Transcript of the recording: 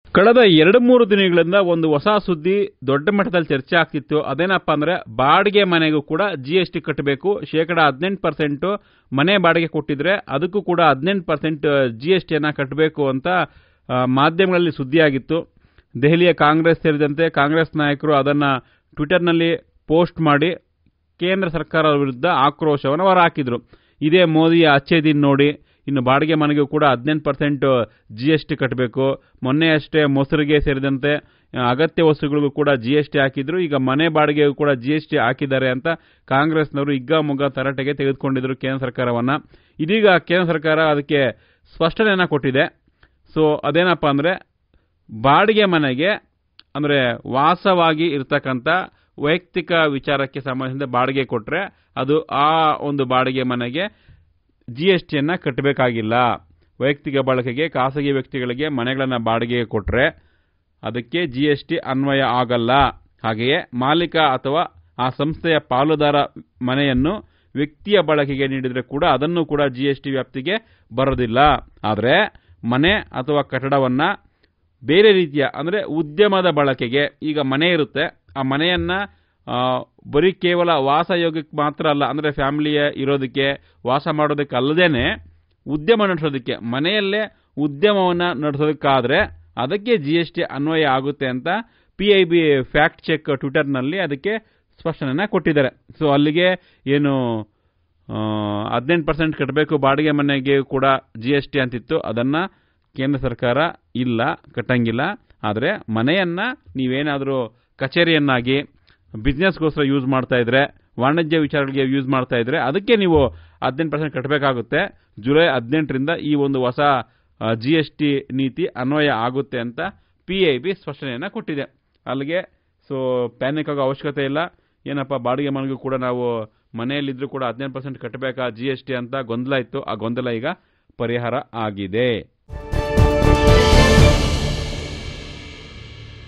ಕಳೆದ ಎರಡು ಮೂರು ದಿನಗಳಿಂದ ಒಂದು ಹೊಸ ಸುದ್ದಿ ದೊಡ್ಡ ಮಟ್ಟದಲ್ಲಿ ಚರ್ಚೆ ಆಗ್ತಿತ್ತು ಅದೇನಪ್ಪ ಅಂದ್ರೆ ಬಾಡಿಗೆ ಮನೆಗೂ ಕೂಡ ಜಿ ಎಸ್ ಟಿ ಕಟ್ಟಬೇಕು ಶೇಕಡ ಹದಿನೆಂಟು ಪರ್ಸೆಂಟ್ ಮನೆ ಬಾಡಿಗೆ ಕೊಟ್ಟಿದ್ರೆ ಅದಕ್ಕೂ ಕೂಡ ಹದಿನೆಂಟು ಪರ್ಸೆಂಟ್ ಜಿ ಎಸ್ ಟಿಯನ್ನು ಕಟ್ಟಬೇಕು ಅಂತ ಆ, ಮಾಧ್ಯಮಗಳಲ್ಲಿ ಸುದ್ದಿಯಾಗಿತ್ತು ದೆಹಲಿಯ ಕಾಂಗ್ರೆಸ್ ಸೇರಿದಂತೆ ಕಾಂಗ್ರೆಸ್ ನಾಯಕರು ಅದನ್ನು ಟ್ವಿಟರ್ನಲ್ಲಿ ಪೋಸ್ಟ್ ಮಾಡಿ ಕೇಂದ್ರ ಸರ್ಕಾರದ ವಿರುದ್ಧ ಆಕ್ರೋಶವನ್ನು ಹೊರಹಾಕಿದ್ರು ಇದೇ ಮೋದಿಯ ಅಚ್ಚೆ ದಿನ ನೋಡಿ ಇನ್ನು ಬಾಡಿಗೆ ಮನೆಗೂ ಕೂಡ ಹದಿನೆಂಟು ಪರ್ಸೆಂಟ್ ಜಿ ಎಸ್ ಟಿ ಕಟ್ಟಬೇಕು ಮೊನ್ನೆ ಅಷ್ಟೇ ಮೊಸರಿಗೆ ಸೇರಿದಂತೆ ಆ, ಅಗತ್ಯ ವಸ್ತುಗಳಿಗೂ ಕೂಡ ಜಿ ಎಸ್ ಟಿ ಹಾಕಿದ್ರು ಈಗ ಮನೆ ಬಾಡಿಗೆಗೂ ಕೂಡ ಜಿ ಎಸ್ ಟಿ ಹಾಕಿದ್ದಾರೆ ಅಂತ ಕಾಂಗ್ರೆಸ್ನವರು ಇಗ್ಗ ಮುಗ್ಗ ತರಾಟೆಗೆ ತೆಗೆದುಕೊಂಡಿದ್ರು ಕೇಂದ್ರ ಸರ್ಕಾರವನ್ನ ಇದೀಗ ಕೇಂದ್ರ ಸರ್ಕಾರ ಅದಕ್ಕೆ ಸ್ಪಷ್ಟನೆಯನ್ನ ಕೊಟ್ಟಿದೆ ಸೊ ಅದೇನಪ್ಪ ಅಂದ್ರೆ ಬಾಡಿಗೆ ಮನೆಗೆ ಅಂದ್ರೆ ವಾಸವಾಗಿ ಇರ್ತಕ್ಕಂಥ ವೈಯಕ್ತಿಕ ವಿಚಾರಕ್ಕೆ ಸಂಬಂಧಿಸಿದ ಬಾಡಿಗೆ ಕೊಟ್ರೆ ಅದು ಆ ಒಂದು ಬಾಡಿಗೆ ಮನೆಗೆ ಜಿ ಎಸ್ ಟಿಯನ್ನು ಕಟ್ಟಬೇಕಾಗಿಲ್ಲ ವೈಯಕ್ತಿಕ ಬಳಕೆಗೆ ಖಾಸಗಿ ವ್ಯಕ್ತಿಗಳಿಗೆ ಮನೆಗಳನ್ನು ಬಾಡಿಗೆಗೆ ಕೊಟ್ಟರೆ ಅದಕ್ಕೆ ಜಿ ಎಸ್ ಟಿ ಅನ್ವಯ ಆಗಲ್ಲ ಹಾಗೆಯೇ ಮಾಲೀಕ ಅಥವಾ ಆ ಸಂಸ್ಥೆಯ ಪಾಲುದಾರ ಮನೆಯನ್ನು ವ್ಯಕ್ತಿಯ ಬಳಕೆಗೆ ನೀಡಿದರೆ ಕೂಡ ಅದನ್ನು ಕೂಡ ಜಿ ಎಸ್ ಟಿ ವ್ಯಾಪ್ತಿಗೆ ಬರೋದಿಲ್ಲ ಆದರೆ ಮನೆ ಅಥವಾ ಕಟ್ಟಡವನ್ನ ಬೇರೆ ರೀತಿಯ ಅಂದರೆ ಉದ್ಯಮದ ಬಳಕೆಗೆ ಈಗ ಮನೆ ಇರುತ್ತೆ ಆ ಮನೆಯನ್ನ ಆ, ಬರೀ ಕೇವಲ ವಾಸಯೋಗಕ್ಕೆ ಮಾತ್ರ ಅಲ್ಲ ಅಂದರೆ ಫ್ಯಾಮಿಲಿಯ ಇರೋದಕ್ಕೆ ವಾಸ ಮಾಡೋದಕ್ಕೆ ಅಲ್ಲದೇನೆ ಉದ್ಯಮ ನಡೆಸೋದಕ್ಕೆ ಮನೆಯಲ್ಲೇ ಉದ್ಯಮವನ್ನು ನಡೆಸೋದಕ್ಕಾದ್ರೆ ಅದಕ್ಕೆ ಜಿ ಎಸ್ ಟಿ ಅನ್ವಯ ಆಗುತ್ತೆ ಅಂತ P I B fact check ಟ್ವಿಟರ್ನಲ್ಲಿ ಅದಕ್ಕೆ ಸ್ಪಷ್ಟನೆಯನ್ನು ಕೊಟ್ಟಿದ್ದಾರೆ ಸೊ ಅಲ್ಲಿಗೆ ಏನು ಹದಿನೆಂಟು ಪರ್ಸೆಂಟ್ ಕಟ್ಟಬೇಕು ಬಾಡಿಗೆ ಮನೆಗೆ ಕೂಡ ಜಿ ಎಸ್ ಟಿ ಅಂತಿತ್ತು ಅದನ್ನು ಕೇಂದ್ರ ಸರ್ಕಾರ ಇಲ್ಲ ಕಟ್ಟಂಗಿಲ್ಲ ಆದರೆ ಮನೆಯನ್ನು ನೀವೇನಾದರೂ ಕಚೇರಿಯನ್ನಾಗಿ ಬಿಸ್ನೆಸ್ಗೋಸ್ಕರ ಯೂಸ್ ಮಾಡ್ತಾ ಇದ್ರೆ ವಾಣಿಜ್ಯ ವಿಚಾರಗಳಿಗೆ ಯೂಸ್ ಮಾಡ್ತಾ ಇದ್ರೆ ಅದಕ್ಕೆ ನೀವು ಹದಿನೆಂಟು ಪರ್ಸೆಂಟ್ ಕಟ್ಟಬೇಕಾಗುತ್ತೆ ಜುಲೈ ಹದಿನೆಂಟರಿಂದ ಈ ಒಂದು ಹೊಸ ಜಿ ಎಸ್ ಟಿ ನೀತಿ ಅನ್ವಯ ಆಗುತ್ತೆ ಅಂತ ಪಿ ಐ ಬಿ ಸ್ಪಷ್ಟನೆಯನ್ನು ಕೊಟ್ಟಿದೆ ಅಲ್ಲಿಗೆ ಸೊ ಪ್ಯಾನಿಕ್ ಆಗೋ ಅವಶ್ಯಕತೆ ಇಲ್ಲ ಏನಪ್ಪ ಬಾಡಿಗೆ ಮನೆಗೂ ಕೂಡ ನಾವು ಮನೆಯಲ್ಲಿದ್ದರೂ ಕೂಡ ಹದಿನೆಂಟು ಪರ್ಸೆಂಟ್ ಕಟ್ಟಬೇಕಾ ಜಿ ಎಸ್ ಟಿ ಅಂತ ಗೊಂದಲ ಇತ್ತು ಆ ಗೊಂದಲ ಈಗ ಪರಿಹಾರ ಆಗಿದೆ